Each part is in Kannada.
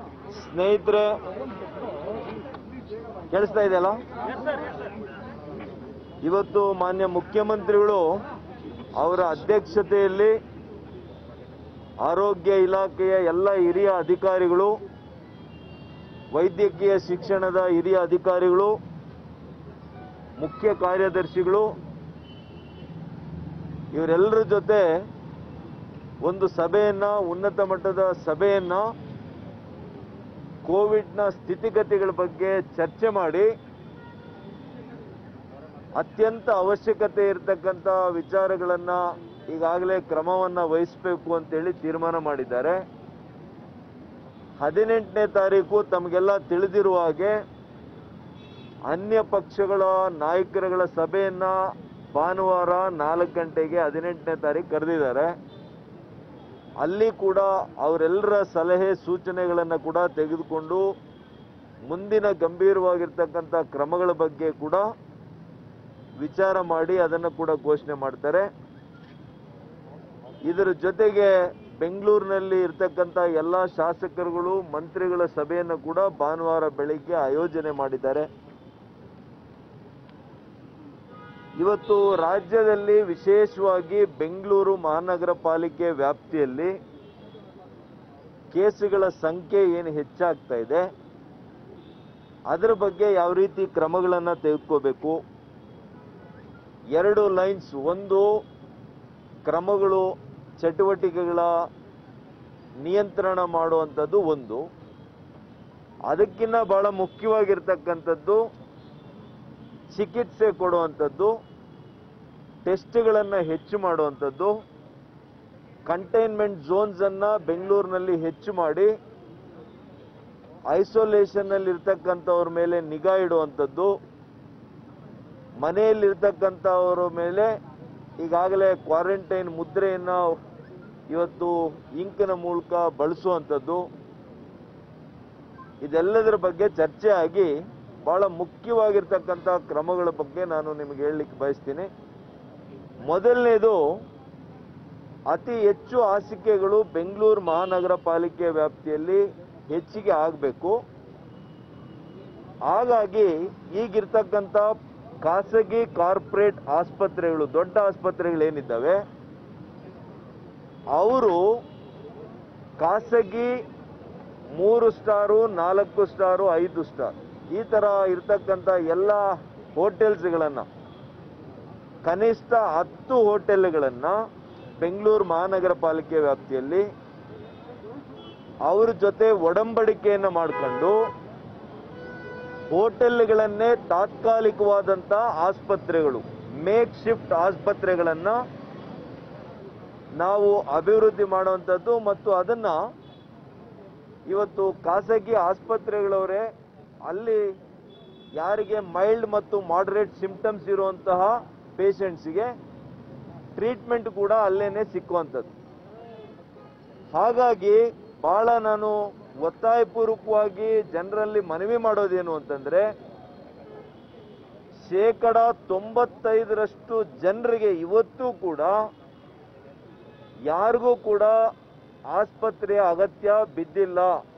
ಸ್ನೇಹಿತರೆ ಕೇಳಿಸ್ತಾ ಇದೆಯಲ್ಲ ಇವತ್ತು ಮಾನ್ಯ ಮುಖ್ಯಮಂತ್ರಿಗಳು ಅವರ ಅಧ್ಯಕ್ಷತೆಯಲ್ಲಿ ಆರೋಗ್ಯ ಇಲಾಖೆಯ ಎಲ್ಲ ಹಿರಿಯ ಅಧಿಕಾರಿಗಳು ವೈದ್ಯಕೀಯ ಶಿಕ್ಷಣದ ಹಿರಿಯ ಅಧಿಕಾರಿಗಳು ಮುಖ್ಯ ಕಾರ್ಯದರ್ಶಿಗಳು ಇವರೆಲ್ಲರ ಜೊತೆ ಒಂದು ಸಭೆಯನ್ನ ಉನ್ನತ ಮಟ್ಟದ ಸಭೆಯನ್ನ ಕೋವಿಡ್ನ ಸ್ಥಿತಿಗತಿಗಳ ಬಗ್ಗೆ ಚರ್ಚೆ ಮಾಡಿ ಅತ್ಯಂತ ಅವಶ್ಯಕತೆ ಇರತಕ್ಕಂಥ ವಿಚಾರಗಳನ್ನ ಈಗಾಗಲೇ ಕ್ರಮವನ್ನ ವಹಿಸಬೇಕು ಅಂತೇಳಿ ತೀರ್ಮಾನ ಮಾಡಿದ್ದಾರೆ ಹದಿನೆಂಟನೇ ತಾರೀಕು ತಮಗೆಲ್ಲ ತಿಳಿದಿರುವ ಹಾಗೆ ಅನ್ಯ ಪಕ್ಷಗಳ ನಾಯಕರುಗಳ ಸಭೆಯನ್ನ ಭಾನುವಾರ ನಾಲ್ಕು ಗಂಟೆಗೆ ಹದಿನೆಂಟನೇ ತಾರೀಕು ಕರೆದಿದ್ದಾರೆ ಅಲ್ಲಿ ಕೂಡ ಅವರೆಲ್ಲರ ಸಲಹೆ ಸೂಚನೆಗಳನ್ನು ಕೂಡ ತೆಗೆದುಕೊಂಡು ಮುಂದಿನ ಗಂಭೀರವಾಗಿರ್ತಕ್ಕಂಥ ಕ್ರಮಗಳ ಬಗ್ಗೆ ಕೂಡ ವಿಚಾರ ಮಾಡಿ ಅದನ್ನು ಕೂಡ ಘೋಷಣೆ ಮಾಡ್ತಾರೆ ಇದರ ಜೊತೆಗೆ ಬೆಂಗಳೂರಿನಲ್ಲಿ ಇರ್ತಕ್ಕಂಥ ಎಲ್ಲ ಶಾಸಕರುಗಳು ಮಂತ್ರಿಗಳ ಸಭೆಯನ್ನು ಕೂಡ ಭಾನುವಾರ ಬೆಳಿಗ್ಗೆ ಆಯೋಜನೆ ಮಾಡಿದ್ದಾರೆ ಇವತ್ತು ರಾಜ್ಯದಲ್ಲಿ ವಿಶೇಷವಾಗಿ ಬೆಂಗಳೂರು ಮಹಾನಗರ ಪಾಲಿಕೆ ವ್ಯಾಪ್ತಿಯಲ್ಲಿ ಕೇಸುಗಳ ಸಂಖ್ಯೆ ಏನು ಹೆಚ್ಚಾಗ್ತಾ ಇದೆ ಅದರ ಬಗ್ಗೆ ಯಾವ ರೀತಿ ಕ್ರಮಗಳನ್ನು ತೆಗೆದುಕೋಬೇಕು ಎರಡು ಲೈನ್ಸ್ ಒಂದು ಕ್ರಮಗಳು ಚಟುವಟಿಕೆಗಳ ನಿಯಂತ್ರಣ ಮಾಡುವಂಥದ್ದು ಒಂದು ಅದಕ್ಕಿಂತ ಬಹಳ ಮುಖ್ಯವಾಗಿರ್ತಕ್ಕಂಥದ್ದು ಚಿಕಿತ್ಸೆ ಕೊಡುವಂಥದ್ದು ಟೆಸ್ಟ್ಗಳನ್ನು ಹೆಚ್ಚು ಮಾಡುವಂಥದ್ದು ಕಂಟೈನ್ಮೆಂಟ್ ಝೋನ್ಸ್ ಅನ್ನ ಬೆಂಗಳೂರಿನಲ್ಲಿ ಹೆಚ್ಚು ಮಾಡಿ ಐಸೋಲೇಷನ್ ಅಲ್ಲಿ ಇರ್ತಕ್ಕಂಥವ್ರ ಮೇಲೆ ನಿಗಾ ಇಡುವಂಥದ್ದು ಮನೆಯಲ್ಲಿರ್ತಕ್ಕಂಥವ್ರ ಮೇಲೆ ಈಗಾಗಲೇ ಕ್ವಾರಂಟೈನ್ ಮುದ್ರೆಯನ್ನ ಇವತ್ತು ಇಂಕಿನ ಮೂಲಕ ಬಳಸುವಂಥದ್ದು ಇದೆಲ್ಲದರ ಬಗ್ಗೆ ಚರ್ಚೆ ಆಗಿ ಬಹಳ ಮುಖ್ಯವಾಗಿರ್ತಕ್ಕಂಥ ಕ್ರಮಗಳ ಬಗ್ಗೆ ನಾನು ನಿಮಗೆ ಹೇಳಲಿಕ್ಕೆ ಬಯಸ್ತೀನಿ ಮೊದಲನೇದು ಅತಿ ಹೆಚ್ಚು ಹಾಸಿಗೆಗಳು ಬೆಂಗಳೂರು ಮಹಾನಗರ ಪಾಲಿಕೆ ವ್ಯಾಪ್ತಿಯಲ್ಲಿ ಹೆಚ್ಚಿಗೆ ಆಗಬೇಕು ಹಾಗಾಗಿ ಈಗಿರ್ತಕ್ಕಂಥ ಖಾಸಗಿ ಕಾರ್ಪೊರೇಟ್ ಆಸ್ಪತ್ರೆಗಳು ದೊಡ್ಡ ಆಸ್ಪತ್ರೆಗಳೇನಿದ್ದಾವೆ ಅವರು ಖಾಸಗಿ ಮೂರು ಸ್ಟಾರು ನಾಲ್ಕು ಸ್ಟಾರು ಐದು ಸ್ಟಾರ್ ಈ ತರ ಇರ್ತಕ್ಕಂಥ ಎಲ್ಲ ಹೋಟೆಲ್ಸ್ಗಳನ್ನ ಕನಿಷ್ಠ ಹತ್ತು ಹೋಟೆಲ್ಗಳನ್ನ ಬೆಂಗಳೂರು ಮಹಾನಗರ ಪಾಲಿಕೆ ವ್ಯಾಪ್ತಿಯಲ್ಲಿ ಅವ್ರ ಜೊತೆ ಒಡಂಬಡಿಕೆಯನ್ನು ಮಾಡಿಕೊಂಡು ಹೋಟೆಲ್ಗಳನ್ನೇ ತಾತ್ಕಾಲಿಕವಾದಂಥ ಆಸ್ಪತ್ರೆಗಳು ಮೇಕ್ ಶಿಫ್ಟ್ ಆಸ್ಪತ್ರೆಗಳನ್ನ ನಾವು ಅಭಿವೃದ್ಧಿ ಮಾಡುವಂಥದ್ದು ಮತ್ತು ಅದನ್ನ ಇವತ್ತು ಖಾಸಗಿ ಆಸ್ಪತ್ರೆಗಳವರೇ ಅಲ್ಲಿ ಯಾರಿಗೆ ಮೈಲ್ಡ್ ಮತ್ತು ಮಾಡರೇಟ್ ಸಿಂಪ್ಟಮ್ಸ್ ಇರುವಂತಹ ಪೇಷಂಟ್ಸ್ಗೆ ಟ್ರೀಟ್ಮೆಂಟ್ ಕೂಡ ಅಲ್ಲೇನೆ ಸಿಕ್ಕುವಂಥದ್ದು ಹಾಗಾಗಿ ಬಹಳ ನಾನು ಒತ್ತಾಯಪೂರ್ವಕವಾಗಿ ಜನರಲ್ಲಿ ಮನವಿ ಮಾಡೋದೇನು ಅಂತಂದ್ರೆ ಶೇಕಡ ತೊಂಬತ್ತೈದರಷ್ಟು ಜನರಿಗೆ ಇವತ್ತು ಕೂಡ ಯಾರಿಗೂ ಕೂಡ ಆಸ್ಪತ್ರೆಯ ಅಗತ್ಯ ಬಿದ್ದಿಲ್ಲ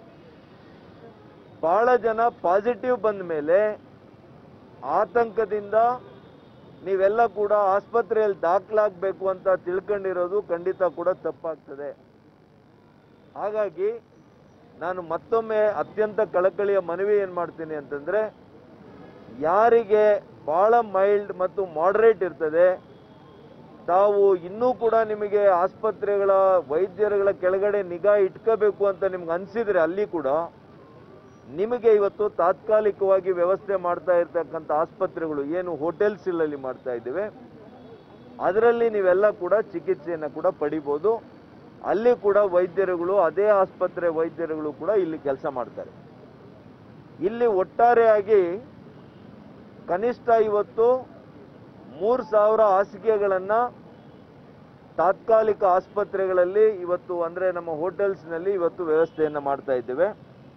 ಬಹಳ ಜನ ಪಾಸಿಟಿವ್ ಬಂದ ಮೇಲೆ ಆತಂಕದಿಂದ ನೀವೆಲ್ಲ ಕೂಡ ಆಸ್ಪತ್ರೆಯಲ್ಲಿ ದಾಖಲಾಗಬೇಕು ಅಂತ ತಿಳ್ಕೊಂಡಿರೋದು ಖಂಡಿತ ಕೂಡ ತಪ್ಪಾಗ್ತದೆ ಹಾಗಾಗಿ ನಾನು ಮತ್ತೊಮ್ಮೆ ಅತ್ಯಂತ ಕಳಕಳಿಯ ಮನವಿ ಏನ್ ಮಾಡ್ತೀನಿ ಅಂತಂದ್ರೆ ಯಾರಿಗೆ ಬಹಳ ಮೈಲ್ಡ್ ಮತ್ತು ಮಾಡರೇಟ್ ಇರ್ತದೆ ತಾವು ಇನ್ನೂ ಕೂಡ ನಿಮಗೆ ಆಸ್ಪತ್ರೆಗಳ ವೈದ್ಯರುಗಳ ಕೆಳಗಡೆ ನಿಗಾ ಇಟ್ಕೋಬೇಕು ಅಂತ ನಿಮ್ಗೆ ಅನ್ಸಿದ್ರೆ ಅಲ್ಲಿ ಕೂಡ ನಿಮಗೆ ಇವತ್ತು ತಾತ್ಕಾಲಿಕವಾಗಿ ವ್ಯವಸ್ಥೆ ಮಾಡ್ತಾ ಇರ್ತಕ್ಕಂಥ ಆಸ್ಪತ್ರೆಗಳು ಏನು ಹೋಟೆಲ್ಸ್ ಇಲ್ಲಲ್ಲಿ ಮಾಡ್ತಾ ಇದ್ದೇವೆ ಅದರಲ್ಲಿ ನೀವೆಲ್ಲ ಕೂಡ ಚಿಕಿತ್ಸೆಯನ್ನು ಕೂಡ ಪಡಿಬೋದು ಅಲ್ಲಿ ಕೂಡ ವೈದ್ಯರುಗಳು ಅದೇ ಆಸ್ಪತ್ರೆ ವೈದ್ಯರುಗಳು ಕೂಡ ಇಲ್ಲಿ ಕೆಲಸ ಮಾಡ್ತಾರೆ ಇಲ್ಲಿ ಒಟ್ಟಾರೆಯಾಗಿ ಕನಿಷ್ಠ ಇವತ್ತು ಮೂರು ಸಾವಿರ ಹಾಸಿಗೆಗಳನ್ನ ತಾತ್ಕಾಲಿಕ ಆಸ್ಪತ್ರೆಗಳಲ್ಲಿ ಇವತ್ತು ಅಂದ್ರೆ ನಮ್ಮ ಹೋಟೆಲ್ಸ್ನಲ್ಲಿ ಇವತ್ತು ವ್ಯವಸ್ಥೆಯನ್ನ ಮಾಡ್ತಾ ಇದ್ದೇವೆ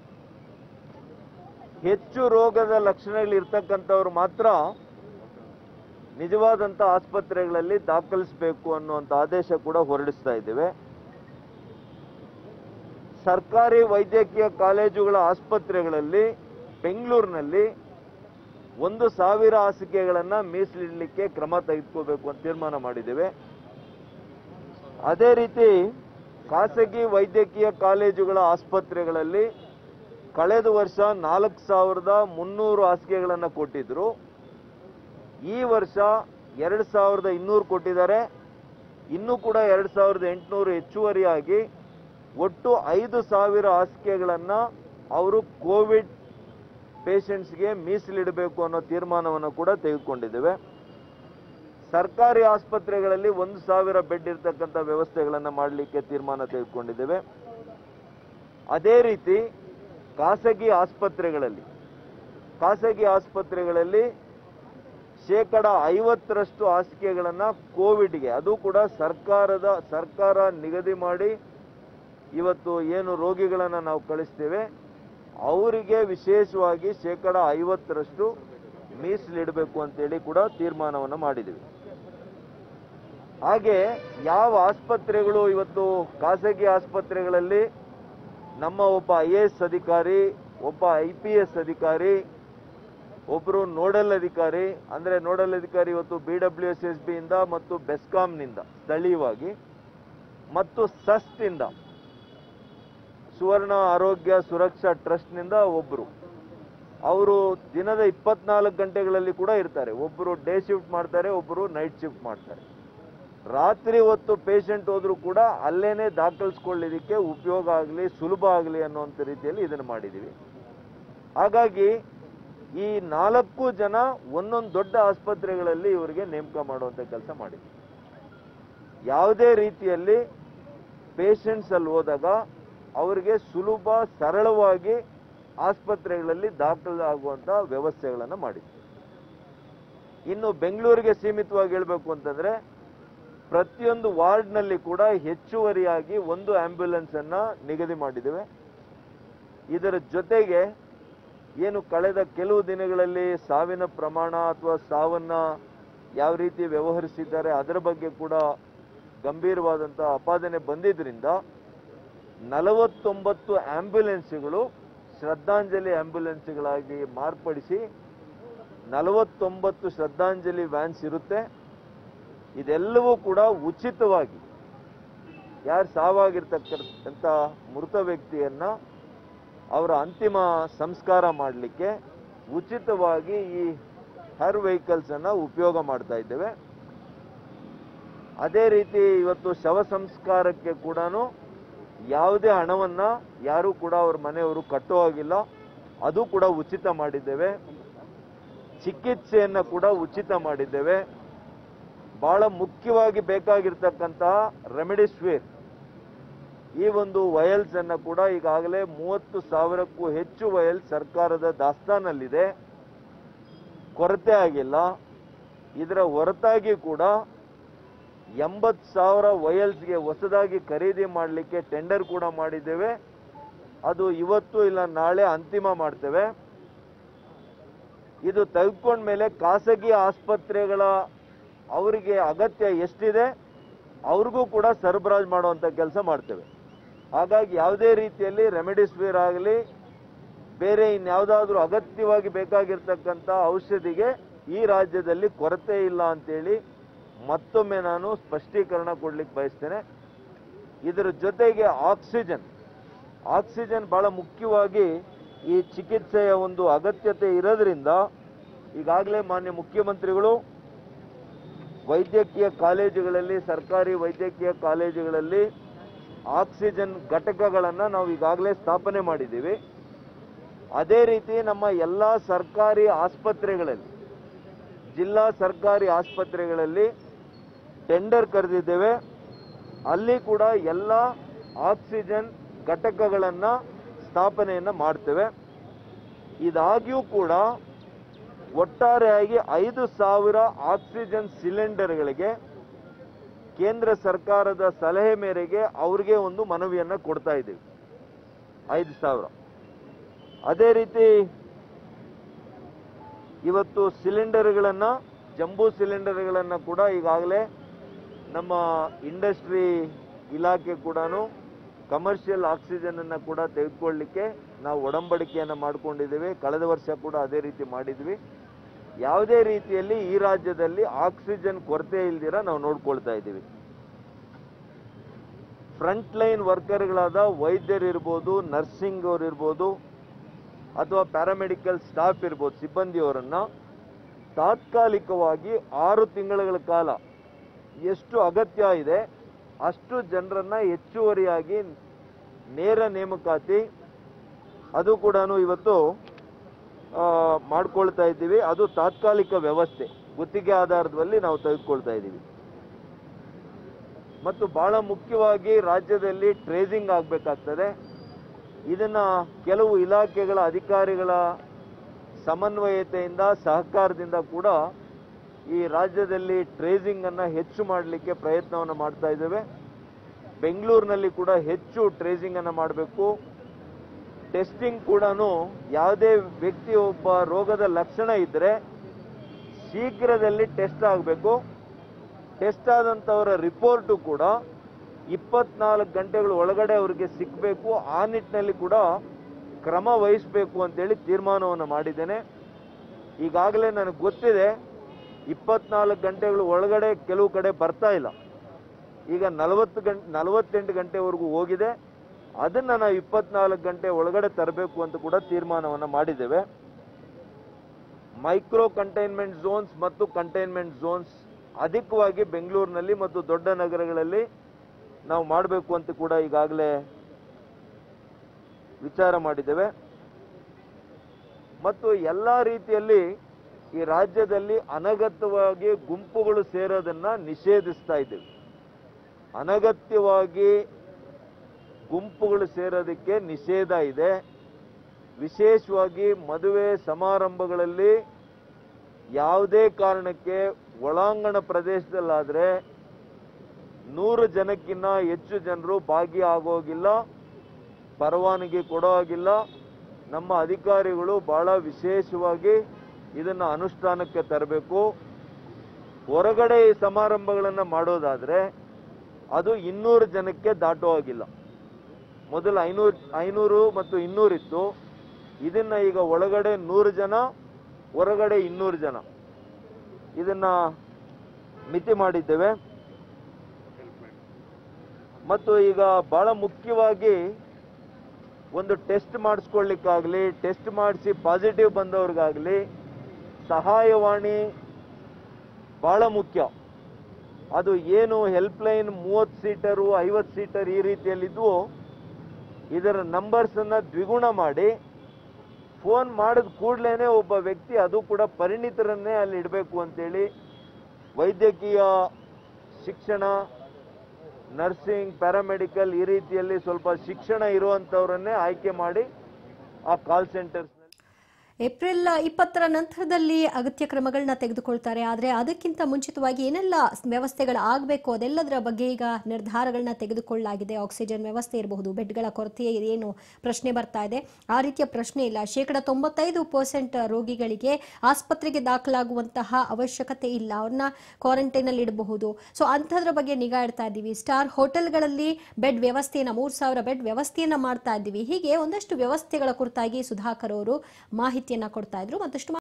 ಹೆಚ್ಚು ರೋಗದ ಲಕ್ಷಣಗಳು ಇರ್ತಕ್ಕಂಥವ್ರು ಮಾತ್ರ ನಿಜವಾದಂಥ ಆಸ್ಪತ್ರೆಗಳಲ್ಲಿ ದಾಖಲಿಸಬೇಕು ಅನ್ನುವಂಥ ಆದೇಶ ಕೂಡ ಹೊರಡಿಸ್ತಾ ಇದ್ದೇವೆ ಸರ್ಕಾರಿ ವೈದ್ಯಕೀಯ ಕಾಲೇಜುಗಳ ಆಸ್ಪತ್ರೆಗಳಲ್ಲಿ ಬೆಂಗಳೂರಿನಲ್ಲಿ ಒಂದು ಸಾವಿರ ಹಾಸಿಗೆಗಳನ್ನು ಮೀಸಲಿಡಲಿಕ್ಕೆ ಕ್ರಮ ತೆಗೆದುಕೋಬೇಕು ಅಂತ ತೀರ್ಮಾನ ಮಾಡಿದ್ದೇವೆ ಅದೇ ರೀತಿ ಖಾಸಗಿ ವೈದ್ಯಕೀಯ ಕಾಲೇಜುಗಳ ಆಸ್ಪತ್ರೆಗಳಲ್ಲಿ ಕಳೆದ ವರ್ಷ ನಾಲ್ಕು ಸಾವಿರದ ಮುನ್ನೂರು ಹಾಸಿಗೆಗಳನ್ನು ಕೊಟ್ಟಿದ್ರು ಈ ವರ್ಷ ಎರಡು ಸಾವಿರದ ಇನ್ನೂರು ಕೊಟ್ಟಿದ್ದಾರೆ ಇನ್ನೂ ಕೂಡ ಎರಡು ಸಾವಿರದ ಎಂಟುನೂರು ಹೆಚ್ಚುವರಿಯಾಗಿ ಒಟ್ಟು ಐದು ಸಾವಿರ ಹಾಸಿಗೆಗಳನ್ನು ಅವರು ಕೋವಿಡ್ ಪೇಷಂಟ್ಸ್ಗೆ ಮೀಸಲಿಡಬೇಕು ಅನ್ನೋ ತೀರ್ಮಾನವನ್ನು ಕೂಡ ತೆಗೆದುಕೊಂಡಿದ್ದೇವೆ ಸರ್ಕಾರಿ ಆಸ್ಪತ್ರೆಗಳಲ್ಲಿ ಒಂದು ಸಾವಿರ ಬೆಡ್ ಇರತಕ್ಕಂಥ ವ್ಯವಸ್ಥೆಗಳನ್ನು ಮಾಡಲಿಕ್ಕೆ ತೀರ್ಮಾನ ತೆಗೆದುಕೊಂಡಿದ್ದೇವೆ ಅದೇ ರೀತಿ ಖಾಸಗಿ ಆಸ್ಪತ್ರೆಗಳಲ್ಲಿ ಖಾಸಗಿ ಆಸ್ಪತ್ರೆಗಳಲ್ಲಿ ಶೇಕಡ ಐವತ್ತರಷ್ಟು ಹಾಸಿಗೆಗಳನ್ನು ಕೋವಿಡ್ಗೆ ಅದು ಕೂಡ ಸರ್ಕಾರದ ಸರ್ಕಾರ ನಿಗದಿ ಮಾಡಿ ಇವತ್ತು ಏನು ರೋಗಿಗಳನ್ನು ನಾವು ಕಳಿಸ್ತೇವೆ ಅವರಿಗೆ ವಿಶೇಷವಾಗಿ ಶೇಕಡ ಐವತ್ತರಷ್ಟು ಮೀಸಲಿಡಬೇಕು ಅಂತೇಳಿ ಕೂಡ ತೀರ್ಮಾನವನ್ನು ಮಾಡಿದ್ದೀವಿ ಹಾಗೆ ಯಾವ ಆಸ್ಪತ್ರೆಗಳು ಇವತ್ತು ಖಾಸಗಿ ಆಸ್ಪತ್ರೆಗಳಲ್ಲಿ ನಮ್ಮ ಒಬ್ಬ ಐ ಎ ಎಸ್ ಅಧಿಕಾರಿ ಒಬ್ಬ ಐ ಪಿ ಎಸ್ ಅಧಿಕಾರಿ ಒಬ್ಬರು ನೋಡಲ್ ಅಧಿಕಾರಿ ಅಂದರೆ ನೋಡಲ್ ಅಧಿಕಾರಿ ಇವತ್ತು ಬಿ ಡಬ್ಲ್ಯೂ ಎಸ್ ಎಸ್ ಬಿಯಿಂದ ಮತ್ತು ಬೆಸ್ಕಾಂನಿಂದ ಸ್ಥಳೀಯವಾಗಿ ಮತ್ತು ಸಸ್ತಿಂದ ಸುವರ್ಣ ಆರೋಗ್ಯ ಸುರಕ್ಷಾ ಟ್ರಸ್ಟ್ನಿಂದ ಒಬ್ಬರು ಅವರು ದಿನದ ಇಪ್ಪತ್ನಾಲ್ಕು ಗಂಟೆಗಳಲ್ಲಿ ಕೂಡ ಇರ್ತಾರೆ ಒಬ್ಬರು ಡೇ ಶಿಫ್ಟ್ ಮಾಡ್ತಾರೆ ಒಬ್ಬರು ನೈಟ್ ಶಿಫ್ಟ್ ಮಾಡ್ತಾರೆ ರಾತ್ರಿ ಹೊತ್ತು ಪೇಷಂಟ್ ಹೋದ್ರು ಕೂಡ ಅಲ್ಲೇನೆ ದಾಖಲಿಸ್ಕೊಳ್ಳಿದಕ್ಕೆ ಉಪಯೋಗ ಆಗಲಿ ಸುಲಭ ಆಗಲಿ ಅನ್ನುವಂಥ ರೀತಿಯಲ್ಲಿ ಇದನ್ನು ಮಾಡಿದ್ದೀವಿ ಹಾಗಾಗಿ ಈ ನಾಲ್ಕು ಜನ ಒಂದೊಂದು ದೊಡ್ಡ ಆಸ್ಪತ್ರೆಗಳಲ್ಲಿ ಇವರಿಗೆ ನೇಮಕ ಮಾಡುವಂಥ ಕೆಲಸ ಮಾಡಿದ್ವಿ ಯಾವುದೇ ರೀತಿಯಲ್ಲಿ ಪೇಷಂಟ್ಸ್ ಅಲ್ಲಿ ಹೋದಾಗ ಅವರಿಗೆ ಸುಲಭ ಸರಳವಾಗಿ ಆಸ್ಪತ್ರೆಗಳಲ್ಲಿ ದಾಖಲಾಗುವಂಥ ವ್ಯವಸ್ಥೆಗಳನ್ನು ಮಾಡಿದ್ವಿ ಇನ್ನು ಬೆಂಗಳೂರಿಗೆ ಸೀಮಿತವಾಗಿ ಹೇಳಬೇಕು ಅಂತಂದ್ರೆ ಪ್ರತಿಯೊಂದು ವಾರ್ಡ್ನಲ್ಲಿ ಕೂಡ ಹೆಚ್ಚುವರಿಯಾಗಿ ಒಂದು ಆಂಬ್ಯುಲೆನ್ಸ್ ಅನ್ನ ನಿಗದಿ ಮಾಡಿದ್ದೇವೆ ಇದರ ಜೊತೆಗೆ ಏನು ಕಳೆದ ಕೆಲವು ದಿನಗಳಲ್ಲಿ ಸಾವಿನ ಪ್ರಮಾಣ ಅಥವಾ ಸಾವನ್ನ ಯಾವ ರೀತಿ ವ್ಯವಹರಿಸಿದ್ದಾರೆ ಅದರ ಬಗ್ಗೆ ಕೂಡ ಗಂಭೀರವಾದಂಥ ಅಪಾದನೆ ಬಂದಿದ್ರಿಂದ ನಲವತ್ತೊಂಬತ್ತು ಆಂಬ್ಯುಲೆನ್ಸ್ಗಳು ಶ್ರದ್ಧಾಂಜಲಿ ಆಂಬ್ಯುಲೆನ್ಸ್ಗಳಾಗಿ ಮಾರ್ಪಡಿಸಿ ನಲವತ್ತೊಂಬತ್ತು ಶ್ರದ್ಧಾಂಜಲಿ ವ್ಯಾನ್ಸ್ ಇರುತ್ತೆ ಇದೆಲ್ಲವೂ ಕೂಡ ಉಚಿತವಾಗಿ ಯಾರು ಸಾವಾಗಿರ್ತಕ್ಕಂಥ ಮೃತ ವ್ಯಕ್ತಿಯನ್ನ ಅವರ ಅಂತಿಮ ಸಂಸ್ಕಾರ ಮಾಡಲಿಕ್ಕೆ ಉಚಿತವಾಗಿ ಈ ಹರ್ ವೆಹಿಕಲ್ಸ್ ಅನ್ನ ಉಪಯೋಗ ಮಾಡ್ತಾ ಇದ್ದೇವೆ ಅದೇ ರೀತಿ ಇವತ್ತು ಶವ ಸಂಸ್ಕಾರಕ್ಕೆ ಕೂಡ ಯಾವುದೇ ಹಣವನ್ನ ಯಾರು ಕೂಡ ಅವ್ರ ಮನೆಯವರು ಕಟ್ಟೋ ಹಾಗಿಲ್ಲ ಅದು ಕೂಡ ಉಚಿತ ಮಾಡಿದ್ದೇವೆ ಚಿಕಿತ್ಸೆಯನ್ನ ಕೂಡ ಉಚಿತ ಮಾಡಿದ್ದೇವೆ ಬಹಳ ಮುಖ್ಯವಾಗಿ ಬೇಕಾಗಿರ್ತಕ್ಕಂತಹ ರೆಮಿಡಿಸ್ವಿರ್ ಈ ಒಂದು ವಯಲ್ಸ್ ಅನ್ನ ಕೂಡ ಈಗಾಗಲೇ ಮೂವತ್ತು ಸಾವಿರಕ್ಕೂ ಹೆಚ್ಚು ವಯಲ್ ಸರ್ಕಾರದ ದಾಸ್ತಾನಲ್ಲಿದೆ ಕೊರತೆ ಆಗಿಲ್ಲ ಇದರ ಹೊರತಾಗಿ ಕೂಡ ಎಂಬತ್ತು ಸಾವಿರ ವಯಲ್ಸ್ಗೆ ಹೊಸದಾಗಿ ಖರೀದಿ ಮಾಡಲಿಕ್ಕೆ ಟೆಂಡರ್ ಕೂಡ ಮಾಡಿದ್ದೇವೆ ಅದು ಇವತ್ತು ಇಲ್ಲ ನಾಳೆ ಅಂತಿಮ ಮಾಡ್ತೇವೆ ಇದು ತೆಗೆದುಕೊಂಡ ಮೇಲೆ ಖಾಸಗಿ ಆಸ್ಪತ್ರೆಗಳ ಅವರಿಗೆ ಅಗತ್ಯ ಎಷ್ಟಿದೆ ಅವ್ರಿಗೂ ಕೂಡ ಸರಬರಾಜು ಮಾಡುವಂಥ ಕೆಲಸ ಮಾಡ್ತೇವೆ ಹಾಗಾಗಿ ಯಾವುದೇ ರೀತಿಯಲ್ಲಿ ರೆಮಿಡಿಸ್ವೀರ್ ಆಗಲಿ ಬೇರೆ ಇನ್ಯಾವುದಾದ್ರೂ ಅಗತ್ಯವಾಗಿ ಬೇಕಾಗಿರ್ತಕ್ಕಂಥ ಔಷಧಿಗೆ ಈ ರಾಜ್ಯದಲ್ಲಿ ಕೊರತೆ ಇಲ್ಲ ಅಂತೇಳಿ ಮತ್ತೊಮ್ಮೆ ನಾನು ಸ್ಪಷ್ಟೀಕರಣ ಕೊಡ್ಲಿಕ್ಕೆ ಬಯಸ್ತೇನೆ ಇದರ ಜೊತೆಗೆ ಆಕ್ಸಿಜನ್ ಆಕ್ಸಿಜನ್ ಬಹಳ ಮುಖ್ಯವಾಗಿ ಈ ಚಿಕಿತ್ಸೆಯ ಒಂದು ಅಗತ್ಯತೆ ಇರೋದ್ರಿಂದ ಈಗಾಗಲೇ ಮಾನ್ಯ ಮುಖ್ಯಮಂತ್ರಿಗಳು ವೈದ್ಯಕೀಯ ಕಾಲೇಜುಗಳಲ್ಲಿ ಸರ್ಕಾರಿ ವೈದ್ಯಕೀಯ ಕಾಲೇಜುಗಳಲ್ಲಿ ಆಕ್ಸಿಜನ್ ಘಟಕಗಳನ್ನು ನಾವು ಈಗಾಗಲೇ ಸ್ಥಾಪನೆ ಮಾಡಿದ್ದೀವಿ ಅದೇ ರೀತಿ ನಮ್ಮ ಎಲ್ಲ ಸರ್ಕಾರಿ ಆಸ್ಪತ್ರೆಗಳಲ್ಲಿ ಜಿಲ್ಲಾ ಸರ್ಕಾರಿ ಆಸ್ಪತ್ರೆಗಳಲ್ಲಿ ಟೆಂಡರ್ ಕರೆದಿದ್ದೇವೆ ಅಲ್ಲಿ ಕೂಡ ಎಲ್ಲ ಆಕ್ಸಿಜನ್ ಘಟಕಗಳನ್ನು ಸ್ಥಾಪನೆಯನ್ನು ಮಾಡ್ತೇವೆ ಇದಾಗಿಯೂ ಕೂಡ ಒಟ್ಟಾರೆಯಾಗಿ ಐದು ಸಾವಿರ ಆಕ್ಸಿಜನ್ ಸಿಲಿಂಡರ್ಗಳಿಗೆ ಕೇಂದ್ರ ಸರ್ಕಾರದ ಸಲಹೆ ಮೇರೆಗೆ ಅವ್ರಿಗೆ ಒಂದು ಮನವಿಯನ್ನ ಕೊಡ್ತಾ ಇದ್ದೀವಿ ಐದು ಸಾವಿರ ಅದೇ ರೀತಿ ಇವತ್ತು ಸಿಲಿಂಡರ್ಗಳನ್ನ ಜಂಬೂ ಸಿಲಿಂಡರ್ಗಳನ್ನ ಕೂಡ ಈಗಾಗಲೇ ನಮ್ಮ ಇಂಡಸ್ಟ್ರಿ ಇಲಾಖೆ ಕೂಡ ಕಮರ್ಷಿಯಲ್ ಆಕ್ಸಿಜನ್ ಅನ್ನ ಕೂಡ ತೆಗೆದುಕೊಳ್ಳಿಕ್ಕೆ ನಾವು ಒಡಂಬಡಿಕೆಯನ್ನು ಮಾಡ್ಕೊಂಡಿದ್ದೀವಿ ಕಳೆದ ವರ್ಷ ಕೂಡ ಅದೇ ರೀತಿ ಮಾಡಿದ್ವಿ ಯಾವುದೇ ರೀತಿಯಲ್ಲಿ ಈ ರಾಜ್ಯದಲ್ಲಿ ಆಕ್ಸಿಜನ್ ಕೊರತೆ ಇಲ್ದಿರ ನಾವು ನೋಡ್ಕೊಳ್ತಾ ಇದ್ದೀವಿ ಫ್ರಂಟ್ ಲೈನ್ ವರ್ಕರ್ಗಳಾದ ವೈದ್ಯರಿರ್ಬೋದು ನರ್ಸಿಂಗ್ ಅವ್ರು ಇರ್ಬೋದು ಅಥವಾ ಪ್ಯಾರಾಮೆಡಿಕಲ್ ಸ್ಟಾಫ್ ಇರ್ಬೋದು ಸಿಬ್ಬಂದಿಯವರನ್ನ ತಾತ್ಕಾಲಿಕವಾಗಿ ಆರು ತಿಂಗಳ ಕಾಲ ಎಷ್ಟು ಅಗತ್ಯ ಇದೆ ಅಷ್ಟು ಜನರನ್ನ ಹೆಚ್ಚುವರಿಯಾಗಿ ನೇರ ನೇಮಕಾತಿ ಅದು ಕೂಡ ಇವತ್ತು ಆ, ಮಾಡ್ಕೊಳ್ತಾ ಇದ್ದೀವಿ ಅದು ತಾತ್ಕಾಲಿಕ ವ್ಯವಸ್ಥೆ ಗುತ್ತಿಗೆ ಆಧಾರದಲ್ಲಿ ನಾವು ತೆಗೆದುಕೊಳ್ತಾ ಇದ್ದೀವಿ ಮತ್ತು ಬಹಳ ಮುಖ್ಯವಾಗಿ ರಾಜ್ಯದಲ್ಲಿ ಟ್ರೇಸಿಂಗ್ ಆಗಬೇಕಾಗ್ತದೆ ಇದನ್ನ ಕೆಲವು ಇಲಾಖೆಗಳ ಅಧಿಕಾರಿಗಳ ಸಮನ್ವಯತೆಯಿಂದ ಸಹಕಾರದಿಂದ ಕೂಡ ಈ ರಾಜ್ಯದಲ್ಲಿ ಟ್ರೇಸಿಂಗ್ ಅನ್ನ ಹೆಚ್ಚು ಮಾಡಲಿಕ್ಕೆ ಪ್ರಯತ್ನವನ್ನು ಮಾಡ್ತಾ ಇದ್ದೇವೆ ಬೆಂಗಳೂರಿನಲ್ಲಿ ಕೂಡ ಹೆಚ್ಚು ಟ್ರೇಸಿಂಗ್ ಅನ್ನ ಮಾಡಬೇಕು ಟೆಸ್ಟಿಂಗ್ ಕೂಡ ಯಾವುದೇ ವ್ಯಕ್ತಿ ಒಬ್ಬ ರೋಗದ ಲಕ್ಷಣ ಇದ್ದರೆ ಶೀಘ್ರದಲ್ಲಿ ಟೆಸ್ಟ್ ಆಗಬೇಕು ಟೆಸ್ಟ್ ಆದಂಥವರ ರಿಪೋರ್ಟು ಕೂಡ ಇಪ್ಪತ್ನಾಲ್ಕು ಗಂಟೆಗಳ ಒಳಗಡೆ ಅವರಿಗೆ ಸಿಕ್ಕಬೇಕು ಆ ನಿಟ್ಟಿನಲ್ಲಿ ಕೂಡ ಕ್ರಮ ವಹಿಸಬೇಕು ಅಂತೇಳಿ ತೀರ್ಮಾನವನ್ನು ಮಾಡಿದ್ದೇನೆ ಈಗಾಗಲೇ ನನಗೆ ಗೊತ್ತಿದೆ ಇಪ್ಪತ್ನಾಲ್ಕು ಗಂಟೆಗಳ ಒಳಗಡೆ ಕೆಲವು ಕಡೆ ಬರ್ತಾ ಇಲ್ಲ ಈಗ ನಲವತ್ತು ಗಂಟೆ ನಲವತ್ತೆಂಟು ಗಂಟೆವರೆಗೂ ಹೋಗಿದೆ ಅದನ್ನ ನಾವು ಇಪ್ಪತ್ನಾಲ್ಕು ಗಂಟೆ ಒಳಗಡೆ ತರಬೇಕು ಅಂತ ಕೂಡ ತೀರ್ಮಾನವನ್ನು ಮಾಡಿದ್ದೇವೆ ಮೈಕ್ರೋ ಕಂಟೈನ್ಮೆಂಟ್ ಝೋನ್ಸ್ ಮತ್ತು ಕಂಟೈನ್ಮೆಂಟ್ ಝೋನ್ಸ್ ಅಧಿಕವಾಗಿ ಬೆಂಗಳೂರಿನಲ್ಲಿ ಮತ್ತು ದೊಡ್ಡ ನಗರಗಳಲ್ಲಿ ನಾವು ಮಾಡಬೇಕು ಅಂತ ಕೂಡ ಈಗಾಗಲೇ ವಿಚಾರ ಮಾಡಿದ್ದೇವೆ ಮತ್ತು ಎಲ್ಲ ರೀತಿಯಲ್ಲಿ ಈ ರಾಜ್ಯದಲ್ಲಿ ಅನಗತ್ಯವಾಗಿ ಗುಂಪುಗಳು ಸೇರೋದನ್ನ ನಿಷೇಧಿಸ್ತಾ ಇದ್ದೇವೆ ಅನಗತ್ಯವಾಗಿ ಗುಂಪುಗಳು ಸೇರೋದಕ್ಕೆ ನಿಷೇಧ ಇದೆ ವಿಶೇಷವಾಗಿ ಮದುವೆ ಸಮಾರಂಭಗಳಲ್ಲಿ ಯಾವುದೇ ಕಾರಣಕ್ಕೆ ಒಳಾಂಗಣ ಪ್ರದೇಶದಲ್ಲಾದ್ರೆ ನೂರು ಜನಕ್ಕಿಂತ ಹೆಚ್ಚು ಜನರು ಭಾಗಿಯಾಗೋಗಿಲ್ಲ ಪರವಾನಗಿ ಕೊಡೋ ಹಾಗಿಲ್ಲ ನಮ್ಮ ಅಧಿಕಾರಿಗಳು ಬಹಳ ವಿಶೇಷವಾಗಿ ಇದನ್ನು ಅನುಷ್ಠಾನಕ್ಕೆ ತರಬೇಕು ಹೊರಗಡೆ ಈ ಸಮಾರಂಭಗಳನ್ನು ಮಾಡೋದಾದ್ರೆ ಅದು ಇನ್ನೂರು ಜನಕ್ಕೆ ದಾಟೋ ಹಾಗಿಲ್ಲ ಮೊದಲು ಐನೂರು ಐನೂರು ಮತ್ತು ಇನ್ನೂರಿತ್ತು ಇದನ್ನ ಈಗ ಒಳಗಡೆ ನೂರು ಜನ ಹೊರಗಡೆ ಇನ್ನೂರು ಜನ ಇದನ್ನ ಮಿತಿ ಮಾಡಿದ್ದೇವೆ ಮತ್ತು ಈಗ ಬಹಳ ಮುಖ್ಯವಾಗಿ ಒಂದು ಟೆಸ್ಟ್ ಮಾಡಿಸ್ಕೊಳ್ಳಿಕ್ಕಾಗಲಿ ಟೆಸ್ಟ್ ಮಾಡಿಸಿ ಪಾಸಿಟಿವ್ ಬಂದವ್ರಿಗಾಗಲಿ ಸಹಾಯವಾಣಿ ಬಹಳ ಮುಖ್ಯ ಅದು ಏನು ಹೆಲ್ಪ್ ಲೈನ್ ಮೂವತ್ತು ಸೀಟರು ಐವತ್ತು ಸೀಟರ್ ಈ ರೀತಿಯಲ್ಲಿದ್ವು ಇದರ ನಂಬರ್ಸ್ ಅನ್ನ ದ್ವಿಗುಣ ಮಾಡಿ ಫೋನ್ ಮಾಡಿದ ಕೂಡಲೇ ಒಬ್ಬ ವ್ಯಕ್ತಿ ಅದು ಕೂಡ ಪರಿಣಿತರನ್ನೇ ಅಲ್ಲಿ ಇಡಬೇಕು ಅಂತೇಳಿ ವೈದ್ಯಕೀಯ ಶಿಕ್ಷಣ ನರ್ಸಿಂಗ್ ಪ್ಯಾರಾಮೆಡಿಕಲ್ ಈ ರೀತಿಯಲ್ಲಿ ಸ್ವಲ್ಪ ಶಿಕ್ಷಣ ಇರುವಂತವರನ್ನೇ ಆಯ್ಕೆ ಮಾಡಿ ಆ ಕಾಲ್ ಸೆಂಟರ್ಸ್ ಏಪ್ರಿಲ್ ಇಪ್ಪತ್ತರ ನಂತರದಲ್ಲಿ ಅಗತ್ಯ ಕ್ರಮಗಳನ್ನ ತೆಗೆದುಕೊಳ್ತಾರೆ ಆದರೆ ಅದಕ್ಕಿಂತ ಮುಂಚಿತವಾಗಿ ಏನೆಲ್ಲ ವ್ಯವಸ್ಥೆಗಳು ಆಗಬೇಕು ಅದೆಲ್ಲದರ ಬಗ್ಗೆ ಈಗ ನಿರ್ಧಾರಗಳನ್ನ ತೆಗೆದುಕೊಳ್ಳಲಾಗಿದೆ ಆಕ್ಸಿಜನ್ ವ್ಯವಸ್ಥೆ ಇರಬಹುದು ಬೆಡ್ಗಳ ಕೊರತೆ ಏನು ಪ್ರಶ್ನೆ ಬರ್ತಾ ಇದೆ ಆ ರೀತಿಯ ಪ್ರಶ್ನೆ ಇಲ್ಲ ಶೇಕಡ ತೊಂಬತ್ತೈದು ಪರ್ಸೆಂಟ್ ರೋಗಿಗಳಿಗೆ ಆಸ್ಪತ್ರೆಗೆ ದಾಖಲಾಗುವಂತಹ ಅವಶ್ಯಕತೆ ಇಲ್ಲ ಅವ್ರನ್ನ ಕ್ವಾರಂಟೈನಲ್ಲಿ ಇಡಬಹುದು ಸೊ ಅಂಥದ್ರ ಬಗ್ಗೆ ನಿಗಾ ಇಡ್ತಾ ಇದ್ದೀವಿ ಸ್ಟಾರ್ ಹೋಟೆಲ್ಗಳಲ್ಲಿ ಬೆಡ್ ವ್ಯವಸ್ಥೆಯನ್ನ ಮೂರು ಸಾವಿರ ಬೆಡ್ ವ್ಯವಸ್ಥೆಯನ್ನ ಮಾಡ್ತಾ ಇದ್ದೀವಿ ಹೀಗೆ ಒಂದಷ್ಟು ವ್ಯವಸ್ಥೆಗಳ ಕುರಿತಾಗಿ ಸುಧಾಕರ್ ಅವರು ಮಾಹಿತಿಯನ್ನ ಕೊಡ್ತಾ ಇದ್ರು ಮತ್ತಷ್ಟು